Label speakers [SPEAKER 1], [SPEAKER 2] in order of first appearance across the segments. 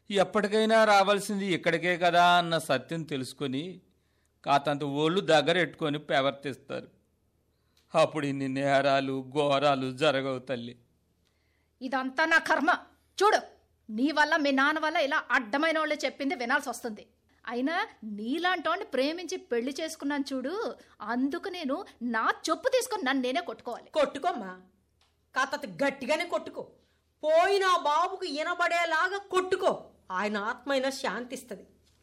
[SPEAKER 1] ఎప్పటికైనా రావాల్సింది ఇక్కడికే కదా అన్న సత్యం తెలుసుకొని కాతంత ఓళ్ళు దగ్గరెట్టుకొని ప్రవర్తిస్తారు అప్పుడు ఇన్ని నేరాలు ఘోరాలు జరగవు తల్లి
[SPEAKER 2] ఇదంతా నా కర్మ చూడు నీ వల్ల మీ నాన్న వల్ల ఇలా అడ్డమైన వాళ్ళు చెప్పింది వినాల్సి వస్తుంది అయినా నీలాంటి ప్రేమించి పెళ్లి చేసుకున్నాను చూడు అందుకు నేను నా చెప్పు తీసుకొని నన్ను నేనే కొట్టుకోవాలి
[SPEAKER 3] కొట్టుకోమ్మా కాత గట్టిగానే కొట్టుకో పోయిన ఆ బాబుకు ఇనబడేలాగా కొట్టుకో ఆయన ఆత్మైనా శాంతిస్తుంది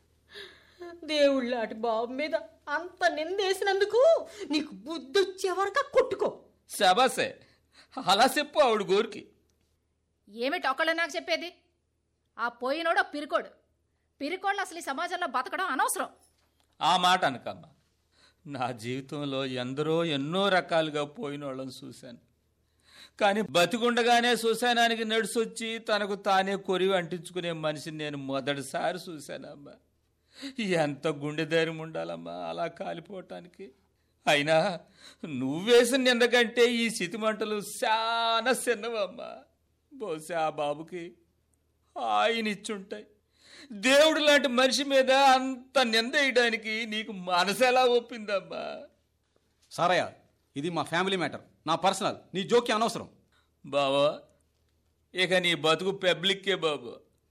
[SPEAKER 3] దేవుళ్ళాటి బాబు మీద అంత నిందేసినందుకు నీకు బుద్ధి వచ్చే వరకు కొట్టుకో
[SPEAKER 1] శబాసే అలా చెప్పు ఆవిడ గోరికి
[SPEAKER 2] ఏమిటి ఒకళ్ళు నాకు చెప్పేది ఆ పోయినోడు పిరికోడు పిరికోళ్ళు అసలు ఈ సమాజంలో బతకడం అనవసరం
[SPEAKER 1] ఆ మాట అనకమ్మా నా జీవితంలో ఎందరో ఎన్నో రకాలుగా పోయిన వాళ్ళని చూశాను కానీ బతికుండగానే శ్మశానానికి నడిచొచ్చి తనకు తానే కొరివి అంటించుకునే మనిషిని నేను మొదటిసారి చూశానమ్మా ఎంత గుండె ధైర్యం ఉండాలమ్మా అలా కాలిపోవటానికి అయినా నువ్వేసిన నిందకంటే ఈ చితిమంటలు చాలా చిన్నవమ్మా బహుశా ఆ బాబుకి ఆయన ఇచ్చుంటాయి దేవుడు లాంటి మనిషి మీద అంత నింద వేయడానికి నీకు మనసు ఎలా ఒప్పిందమ్మా
[SPEAKER 4] సారయ్య ఇది మా ఫ్యామిలీ మ్యాటర్ నా పర్సనల్ నీ జోక్యం అనవసరం
[SPEAKER 1] బావా ఇక నీ బతుకు పబ్లిక్కే బాబు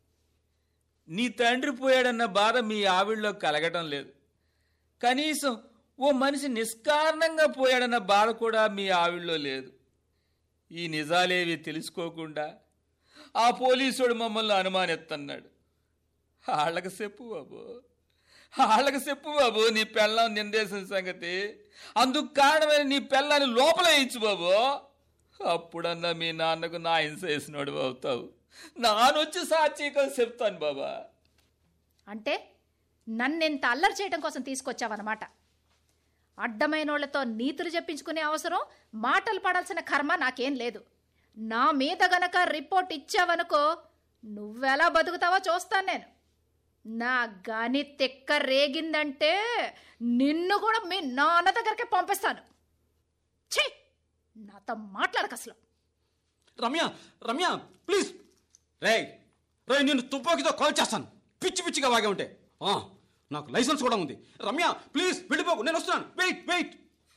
[SPEAKER 1] నీ తండ్రి పోయాడన్న బాధ మీ ఆవిడలో కలగటం లేదు కనీసం ఓ మనిషి నిష్కారణంగా పోయాడన్న బాధ కూడా మీ ఆవిడలో లేదు ఈ నిజాలేవి తెలుసుకోకుండా ఆ పోలీసుడు మమ్మల్ని అనుమానిస్తున్నాడు వాళ్ళకి చెప్పు బాబు వాళ్ళకి చెప్పు బాబు నీ పెళ్ళం నిందేసిన సంగతి అందుకు కారణమైన నీ పెళ్ళాన్ని లోపల ఇచ్చు బాబు అప్పుడన్నా మీ నాన్నకు నా హింస వేసినోడు అవుతావు నానొచ్చి సాక్షిగా చెప్తాను బాబా
[SPEAKER 2] అంటే నన్ను ఇంత అల్లరి చేయడం కోసం తీసుకొచ్చావన్నమాట అడ్డమైనోళ్లతో నీతులు చెప్పించుకునే అవసరం మాటలు పడాల్సిన కర్మ నాకేం లేదు నా మీద గనక రిపోర్ట్ ఇచ్చావనుకో నువ్వెలా బతుకుతావో చూస్తాను నేను నా గాని తెక్క రేగిందంటే నిన్ను కూడా మీ నాన్న దగ్గరికి పంపిస్తాను ఛీ నాతో మాట్లాడక అసలు
[SPEAKER 4] రమ్య రమ్య ప్లీజ్ రే రే నేను తుపాకీతో కాల్ చేస్తాను పిచ్చి పిచ్చిగా వాగే ఉంటే ఆ, నాకు లైసెన్స్ కూడా ఉంది రమ్య ప్లీజ్ వెళ్ళిపోకు నేను వస్తున్నాను వెయిట్ వెయిట్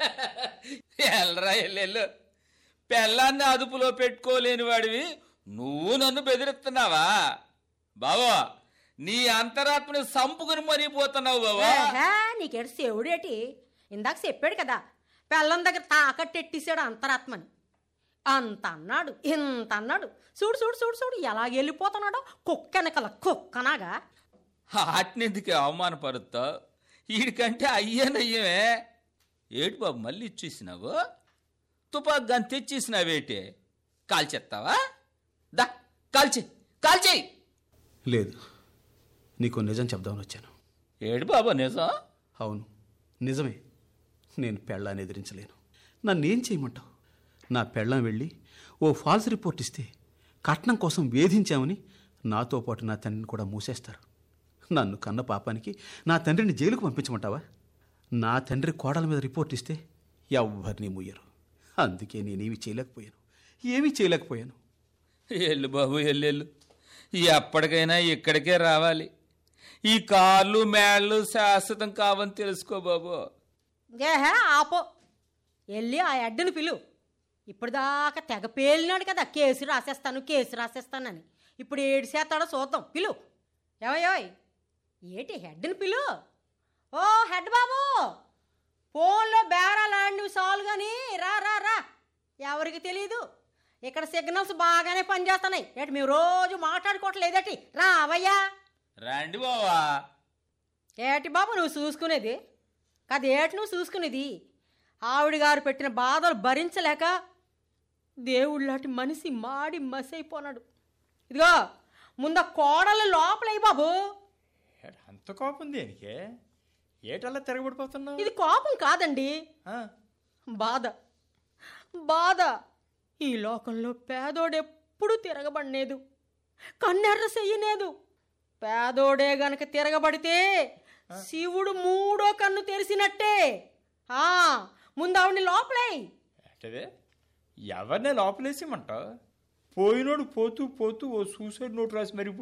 [SPEAKER 1] ఎల్రా ఎల్లెల్లు పెళ్ళాన్ని అదుపులో పెట్టుకోలేని వాడివి నువ్వు నన్ను బెదిరిస్తున్నావా బావా నీ అంతరాత్మని సంపుకుని మరీ పోతున్నావు బావా
[SPEAKER 3] ఏహే, నీకేడు శివుడేటి ఇందాక చెప్పాడు కదా పెళ్ళం దగ్గర తాకట్టెట్టేశాడు అంతరాత్మని అంత అన్నాడు ఇంత అన్నాడు చూడు చూడు చూడు చూడు ఎలా వెళ్ళిపోతున్నాడో కుక్క వెనకల కుక్కనాగా
[SPEAKER 1] ఆటినెందుకు అవమానపరుస్తావు వీడికంటే అయ్యనయ్యమే ఏటి బాబు మళ్ళీ ఇచ్చేసినావు తుపాకు గన్ తెచ్చేసినావేటి కాల్చేస్తావా దా కాల్చి కాల్చేయి
[SPEAKER 4] లేదు నీకు నిజం చెప్దామని వచ్చాను
[SPEAKER 1] ఏడు బాబు నిజం
[SPEAKER 4] అవును నిజమే నేను పెళ్ళాన్ని ఎదిరించలేను నన్ను ఏం చేయమంటావు నా పెళ్ళం వెళ్ళి ఓ ఫాల్స్ రిపోర్ట్ ఇస్తే కట్నం కోసం వేధించామని నాతో పాటు నా తండ్రిని కూడా మూసేస్తారు నన్ను కన్న పాపానికి నా తండ్రిని జైలుకు పంపించమంటావా నా తండ్రి కోడల మీద రిపోర్ట్ ఇస్తే ఎవ్వరిని ముయ్యరు అందుకే నేనేమి చేయలేకపోయాను ఏమీ చేయలేకపోయాను
[SPEAKER 1] ఎల్లు బాబు ఎల్లెళ్ళు ఎప్పటికైనా ఇక్కడికే రావాలి ఈ కార్లు మేళ్ళు శాశ్వతం కావని తెలుసుకో బాబు
[SPEAKER 3] ఏహే ఆపో వెళ్ళి ఆ అడ్డను పిలు ఇప్పుడు దాకా తెగ పేలినాడు కదా కేసు రాసేస్తాను కేసు రాసేస్తానని ఇప్పుడు ఏడు చేస్తాడో చూద్దాం పిలు ఏవయోయ్ ఏటి హెడ్ని పిలు ఓ హెడ్ బాబు ఫోన్లో బేరాలు ఆడినవి సాలు కానీ రా రా రా ఎవరికి తెలియదు ఇక్కడ సిగ్నల్స్ బాగానే పనిచేస్తున్నాయి ఏటి మేము రోజు మాట్లాడుకోవట్లేదటి రా అవయ్యా
[SPEAKER 1] రండి బావా
[SPEAKER 3] ఏటి బాబు నువ్వు చూసుకునేది కాదు ఏటి నువ్వు చూసుకునేది ఆవిడ గారు పెట్టిన బాధలు భరించలేక దేవుళ్ళాంటి మనిషి మాడి మసైపోనాడు ఇదిగో ముందు ఆ కోడలు లోపలయ్యి బాబు
[SPEAKER 5] ఏడు అంత కోపం దేనికే ఏటల్లా తిరగబడిపోతున్నావు
[SPEAKER 3] ఇది కోపం కాదండి
[SPEAKER 5] ఆ,
[SPEAKER 3] బాధ బాధ ఈ లోకంలో పేదోడెప్పుడు తిరగబడలేదు కన్నెర్ర చెయ్యలేదు పేదోడే గనక తిరగబడితే శివుడు మూడో కన్ను తెరిసినట్టే ఆ ముందు ఆవిడ్ని లోపలే
[SPEAKER 5] ఏంటది ఎవరినే లోపలేసేమంటావు పోయినోడు పోతూ పోతూ ఓ సూసైడ్ నోట్ రాసి మరి